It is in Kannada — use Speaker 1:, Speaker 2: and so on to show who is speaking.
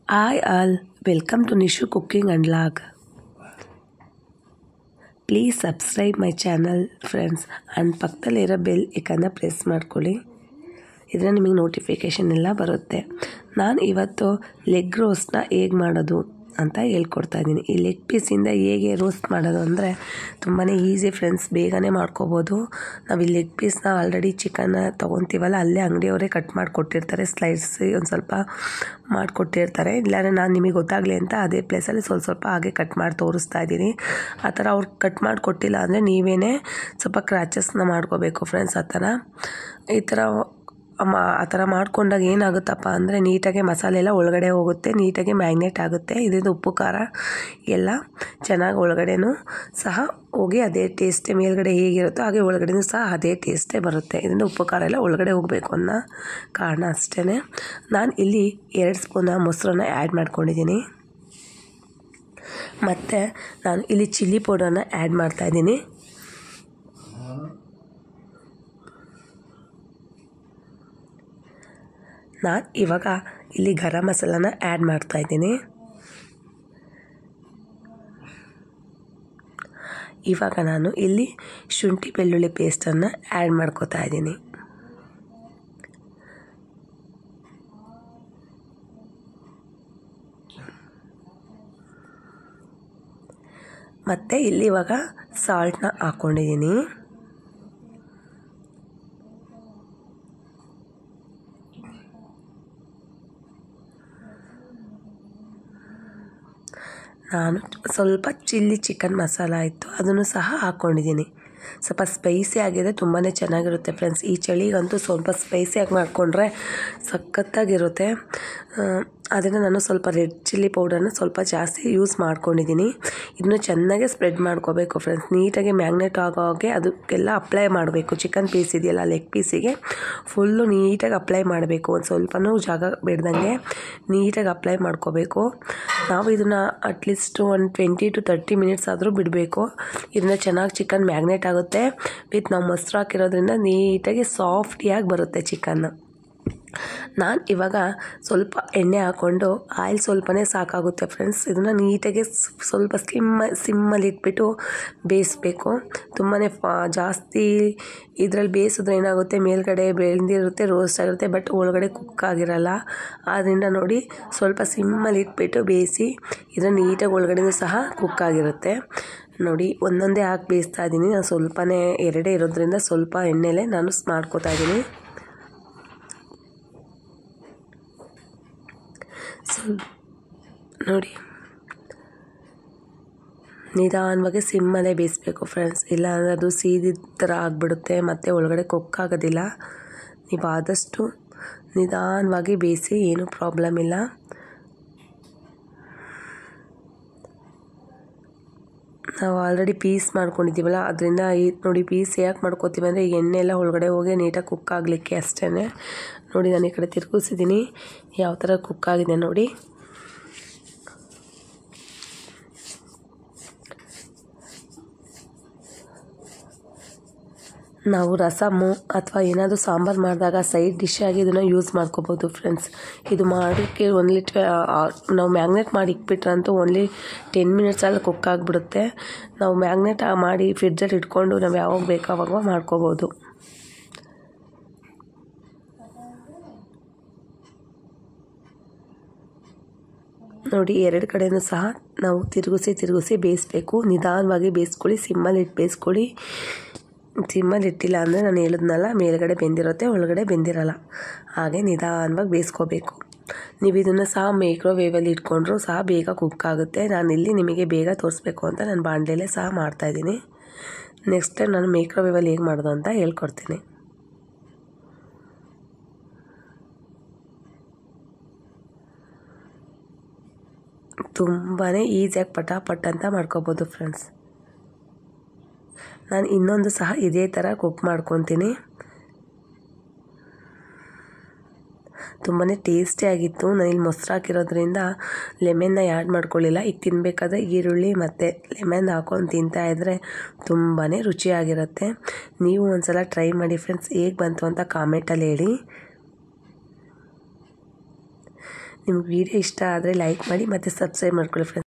Speaker 1: Hi all, welcome to Nishu Cooking and Log. Please subscribe my channel friends and ಪಕ್ಕದಲ್ಲಿರೋ ಬೆಲ್ ಐಕನ್ನ ಪ್ರೆಸ್ ಮಾಡ್ಕೊಳ್ಳಿ ಇದರಿಂದ ನಿಮಗೆ ನೋಟಿಫಿಕೇಷನ್ ಎಲ್ಲ ಬರುತ್ತೆ ನಾನು ಇವತ್ತು ಲೆಗ್ ರೋಸ್ಟ್ನ ಹೇಗೆ ಮಾಡೋದು ಅಂತ ಹೇಳ್ಕೊಡ್ತಾ ಇದ್ದೀನಿ ಈ ಲೆಗ್ ಪೀಸಿಂದ ಹೇಗೆ ರೋಸ್ಟ್ ಮಾಡೋದು ಅಂದರೆ ತುಂಬಾ ಈಸಿ ಫ್ರೆಂಡ್ಸ್ ಬೇಗನೆ ಮಾಡ್ಕೋಬೋದು ನಾವು ಈ ಲೆಗ್ ಪೀಸ್ನ ಆಲ್ರೆಡಿ ಚಿಕನ್ನ ತೊಗೊತೀವಲ್ಲ ಅಲ್ಲೇ ಅಂಗಡಿಯವರೇ ಕಟ್ ಮಾಡಿ ಕೊಟ್ಟಿರ್ತಾರೆ ಸ್ಲೈಡ್ಸ್ ಒಂದು ಸ್ವಲ್ಪ ಮಾಡಿಕೊಟ್ಟಿರ್ತಾರೆ ಇಲ್ಲಾಂದರೆ ನಾನು ನಿಮಗೆ ಗೊತ್ತಾಗಲಿ ಅಂತ ಅದೇ ಪ್ಲೇಸಲ್ಲಿ ಸ್ವಲ್ಪ ಸ್ವಲ್ಪ ಹಾಗೆ ಕಟ್ ಮಾಡಿ ತೋರಿಸ್ತಾ ಇದ್ದೀನಿ ಆ ಥರ ಅವ್ರು ಕಟ್ ಮಾಡಿ ಕೊಟ್ಟಿಲ್ಲ ಅಂದರೆ ನೀವೇ ಸ್ವಲ್ಪ ಕ್ರ್ಯಾಚಸ್ನ ಮಾಡ್ಕೋಬೇಕು ಫ್ರೆಂಡ್ಸ್ ಆ ಥರ ಈ ಥರ ಮಾ ಆ ಥರ ಮಾಡ್ಕೊಂಡಾಗ ಏನಾಗುತ್ತಪ್ಪ ಅಂದರೆ ನೀಟಾಗಿ ಮಸಾಲೆ ಎಲ್ಲ ಒಳಗಡೆ ಹೋಗುತ್ತೆ ನೀಟಾಗಿ ಮ್ಯಾಗ್ನೇಟ್ ಆಗುತ್ತೆ ಇದರಿಂದ ಉಪ್ಪು ಖಾರ ಎಲ್ಲ ಚೆನ್ನಾಗಿ ಒಳಗಡೆನೂ ಸಹ ಹೋಗಿ ಅದೇ ಟೇಸ್ಟೇ ಮೇಲ್ಗಡೆ ಹೇಗಿರುತ್ತೋ ಹಾಗೆ ಒಳಗಡೆನೂ ಸಹ ಅದೇ ಟೇಸ್ಟೇ ಬರುತ್ತೆ ಇದರಿಂದ ಉಪ್ಪು ಖಾರ ಎಲ್ಲ ಒಳಗಡೆ ಹೋಗಬೇಕು ಅನ್ನೋ ಕಾರಣ ಅಷ್ಟೇ ನಾನು ಇಲ್ಲಿ ಎರಡು ಸ್ಪೂನ ಮೊಸರನ್ನ ಆ್ಯಡ್ ಮಾಡ್ಕೊಂಡಿದ್ದೀನಿ ಮತ್ತು ನಾನು ಇಲ್ಲಿ ಚಿಲ್ಲಿ ಪೌಡರ್ನ ಆ್ಯಡ್ ಮಾಡ್ತಾಯಿದ್ದೀನಿ ನಾನು ಇವಾಗ ಇಲ್ಲಿ ಗರಂ ಮಸಾಲಾನ ಆ್ಯಡ್ ಮಾಡ್ತಾ ಇದ್ದೀನಿ ಇವಾಗ ನಾನು ಇಲ್ಲಿ ಶುಂಠಿ ಬೆಳ್ಳುಳ್ಳಿ ಪೇಸ್ಟನ್ನು ಆ್ಯಡ್ ಮಾಡ್ಕೋತಾ ಇದ್ದೀನಿ ಮತ್ತು ಇಲ್ಲಿ ಇವಾಗ ಸಾಲ್ಟ್ನ ಹಾಕ್ಕೊಂಡಿದ್ದೀನಿ ನಾನು ಸ್ವಲ್ಪ ಚಿಲ್ಲಿ ಚಿಕನ್ ಮಸಾಲ ಇತ್ತು ಅದನ್ನು ಸಹ ಹಾಕ್ಕೊಂಡಿದ್ದೀನಿ ಸ್ವಲ್ಪ ಸ್ಪೈಸಿ ಆಗಿದೆ ತುಂಬಾ ಚೆನ್ನಾಗಿರುತ್ತೆ ಫ್ರೆಂಡ್ಸ್ ಈ ಚಳಿಗಂತೂ ಸ್ವಲ್ಪ ಸ್ಪೈಸಿಯಾಗಿ ಮಾಡಿಕೊಂಡ್ರೆ ಸಖತ್ತಾಗಿರುತ್ತೆ ಅದನ್ನು ನಾನು ಸ್ವಲ್ಪ ರೆಡ್ ಚಿಲ್ಲಿ ಪೌಡರ್ನ ಸ್ವಲ್ಪ ಜಾಸ್ತಿ ಯೂಸ್ ಮಾಡ್ಕೊಂಡಿದ್ದೀನಿ ಇದನ್ನು ಚೆನ್ನಾಗಿ ಸ್ಪ್ರೆಡ್ ಮಾಡ್ಕೋಬೇಕು ಫ್ರೆಂಡ್ಸ್ ನೀಟಾಗಿ ಮ್ಯಾಗ್ನೆಟ್ ಆಗೋ ಹಾಗೆ ಅದಕ್ಕೆಲ್ಲ ಅಪ್ಲೈ ಮಾಡಬೇಕು ಚಿಕನ್ ಪೀಸ್ ಇದೆಯಲ್ಲ ಲೆಗ್ ಪೀಸಿಗೆ ಫುಲ್ಲು ನೀಟಾಗಿ ಅಪ್ಲೈ ಮಾಡಬೇಕು ಒಂದು ಸ್ವಲ್ಪನೂ ಜಾಗ ಬಿಡ್ದಂಗೆ ನೀಟಾಗಿ ಅಪ್ಲೈ ಮಾಡ್ಕೋಬೇಕು ನಾವು ಇದನ್ನು ಅಟ್ಲೀಸ್ಟ್ ಒಂದು ಟ್ವೆಂಟಿ ಟು ತರ್ಟಿ ಮಿನಿಟ್ಸ್ ಆದರೂ ಬಿಡಬೇಕು ಇದನ್ನ ಚೆನ್ನಾಗಿ ಚಿಕನ್ ಮ್ಯಾಗ್ನೇಟ್ ಆಗುತ್ತೆ ವಿತ್ ನಾವು ಮೊಸರು ಹಾಕಿರೋದ್ರಿಂದ ನೀಟಾಗಿ ಸಾಫ್ಟಿಯಾಗಿ ಬರುತ್ತೆ ಚಿಕನ್ ನಾನು ಇವಾಗ ಸ್ವಲ್ಪ ಎಣ್ಣೆ ಹಾಕ್ಕೊಂಡು ಆಯಿಲ್ ಸ್ವಲ್ಪನೇ ಸಾಕಾಗುತ್ತೆ ಫ್ರೆಂಡ್ಸ್ ಇದನ್ನು ನೀಟಾಗಿ ಸ್ವಲ್ಪ ಸ್ಲಿಮ್ಮ ಸಿಮ್ಮಲ್ಲಿ ಇಟ್ಬಿಟ್ಟು ಬೇಯಿಸ್ಬೇಕು ತುಂಬಾ ಫಾ ಜಾಸ್ತಿ ಇದರಲ್ಲಿ ಬೇಯಿಸಿದ್ರೆ ಏನಾಗುತ್ತೆ ಮೇಲ್ಗಡೆ ಬೆಂದಿರುತ್ತೆ ರೋಸ್ಟ್ ಆಗಿರುತ್ತೆ ಬಟ್ ಒಳಗಡೆ ಕುಕ್ ಆಗಿರಲ್ಲ ಆದ್ದರಿಂದ ನೋಡಿ ಸ್ವಲ್ಪ ಸಿಮ್ಮಲ್ಲಿ ಇಟ್ಬಿಟ್ಟು ಬೇಯಿಸಿ ಇದನ್ನು ನೀಟಾಗಿ ಒಳಗಡೆನೂ ಸಹ ಕುಕ್ ಆಗಿರುತ್ತೆ ನೋಡಿ ಒಂದೊಂದೇ ಹಾಕಿ ಬೇಯಿಸ್ತಾ ಇದ್ದೀನಿ ನಾನು ಸ್ವಲ್ಪನೇ ಎರಡೇ ಇರೋದ್ರಿಂದ ಸ್ವಲ್ಪ ಎಣ್ಣೆಲೆ ನಾನು ಮಾಡ್ಕೋತಾ ಇದ್ದೀನಿ ಸ್ವಲ್ಪ ನೋಡಿ ನಿಧಾನವಾಗಿ ಸಿಮ್ಮಲ್ಲೇ ಬೇಯಿಸ್ಬೇಕು ಫ್ರೆಂಡ್ಸ್ ಇಲ್ಲಾಂದರೆ ಅದು ಸೀದಿದ ಥರ ಆಗಿಬಿಡುತ್ತೆ ಮತ್ತು ಒಳಗಡೆ ಕೊಕ್ಕಾಗೋದಿಲ್ಲ ನೀವು ಆದಷ್ಟು ನಿಧಾನವಾಗಿ ಬೇಯಿಸಿ ಏನೂ ಪ್ರಾಬ್ಲಮ್ ಇಲ್ಲ ನಾವು ಆಲ್ರೆಡಿ ಪೀಸ್ ಮಾಡ್ಕೊಂಡಿದ್ದೀವಲ್ಲ ಅದರಿಂದ ಈ ನೋಡಿ ಪೀಸ್ ಯಾಕೆ ಮಾಡ್ಕೋತೀವಿ ಅಂದರೆ ಎಣ್ಣೆ ಎಲ್ಲ ಒಳಗಡೆ ಹೋಗಿ ನೀಟಾಗಿ ಕುಕ್ ಆಗಲಿಕ್ಕೆ ಅಷ್ಟೇ ನೋಡಿ ನಾನು ಈ ಕಡೆ ತಿರುಗಿಸಿದ್ದೀನಿ ಯಾವ ಥರ ಕುಕ್ ಆಗಿದೆ ನೋಡಿ ನಾವು ರಸಮ್ಮು ಅಥವಾ ಏನಾದರೂ ಸಾಂಬಾರು ಮಾಡಿದಾಗ ಸೈಡ್ ಡಿಶ್ ಆಗಿ ಇದನ್ನು ಯೂಸ್ ಮಾಡ್ಕೋಬೋದು ಫ್ರೆಂಡ್ಸ್ ಇದು ಮಾಡೋಕ್ಕೆ ಓನ್ಲಿ ನಾವು ಮ್ಯಾಗ್ನೇಟ್ ಮಾಡಿ ಇಕ್ಬಿಟ್ರಂತೂ ಓನ್ಲಿ ಟೆನ್ ಮಿನಿಟ್ಸಲ್ಲಿ ಕುಕ್ ಆಗಿಬಿಡುತ್ತೆ ನಾವು ಮ್ಯಾಗ್ನೇಟ್ ಮಾಡಿ ಫ್ರಿಡ್ಜಲ್ಲಿ ಇಟ್ಕೊಂಡು ನಾವು ಯಾವಾಗ ಬೇಕೋ ಆವಾಗ ಮಾಡ್ಕೋಬೋದು ನೋಡಿ ಎರಡು ಕಡೆಯೂ ಸಹ ನಾವು ತಿರುಗಿಸಿ ತಿರುಗಿಸಿ ಬೇಯಿಸ್ಬೇಕು ನಿಧಾನವಾಗಿ ಬೇಯಿಸ್ಕೊಳ್ಳಿ ಸಿಮ್ಮಲ್ಲಿ ಇಟ್ಟು ಬೇಯಿಸ್ಕೊಳ್ಳಿ ಸಿಮ್ಮಲ್ಲಿ ಇಟ್ಟಿಲ್ಲ ಅಂದರೆ ನಾನು ಹೇಳಿದ್ನಲ್ಲ ಮೇಲ್ಗಡೆ ಬೆಂದಿರುತ್ತೆ ಒಳಗಡೆ ಬೆಂದಿರಲ್ಲ ಹಾಗೆ ನಿಧಾನವಾಗಿ ಬೇಯಿಸ್ಕೋಬೇಕು ನೀವು ಇದನ್ನು ಸಹ ಮೈಕ್ರೋವೇವಲ್ಲಿ ಇಟ್ಕೊಂಡ್ರೂ ಸಹ ಬೇಗ ಕುಕ್ ಆಗುತ್ತೆ ನಾನು ಇಲ್ಲಿ ನಿಮಗೆ ಬೇಗ ತೋರಿಸ್ಬೇಕು ಅಂತ ನಾನು ಬಾಣಲೆಯಲ್ಲೇ ಸಹ ಮಾಡ್ತಾಯಿದ್ದೀನಿ ನೆಕ್ಸ್ಟ್ ಟೈಮ್ ನಾನು ಮೈಕ್ರೋವೇವಲ್ಲಿ ಹೇಗೆ ಮಾಡೋದು ಅಂತ ಹೇಳ್ಕೊಡ್ತೀನಿ ತುಂಬಾ ಈಸಿಯಾಗಿ ಪಟಾಪಟ್ ಅಂತ ಮಾಡ್ಕೋಬೋದು ಫ್ರೆಂಡ್ಸ್ ನಾನು ಇನ್ನೊಂದು ಸಹ ಇದೇ ಥರ ಕುಕ್ ಮಾಡ್ಕೊತೀನಿ ತುಂಬಾ ಟೇಸ್ಟಿಯಾಗಿತ್ತು ನಾನು ಇಲ್ಲಿ ಮೊಸರು ಹಾಕಿರೋದ್ರಿಂದ ಲೆಮನ್ನ ಆ್ಯಡ್ ಮಾಡ್ಕೊಳ್ಳಿಲ್ಲ ಈಗ ತಿನ್ನಬೇಕಾದ್ರೆ ಈರುಳ್ಳಿ ಮತ್ತು ಲೆಮನ್ ಹಾಕೊಂಡು ತಿಂತಾಯಿದ್ರೆ ತುಂಬಾ ರುಚಿಯಾಗಿರುತ್ತೆ ನೀವು ಒಂದು ಸಲ ಟ್ರೈ ಮಾಡಿ ಫ್ರೆಂಡ್ಸ್ ಹೇಗೆ ಬಂತು ಅಂತ ಕಾಮೆಂಟಲ್ಲಿ ಹೇಳಿ ನಿಮ್ಗೆ ವಿಡಿಯೋ ಇಷ್ಟ ಆದರೆ ಲೈಕ್ ಮಾಡಿ ಮತ್ತು ಸಬ್ಸ್ಕ್ರೈಬ್ ಮಾಡ್ಕೊಳ್ಳಿ ಫ್ರೆಂಡ್ಸ್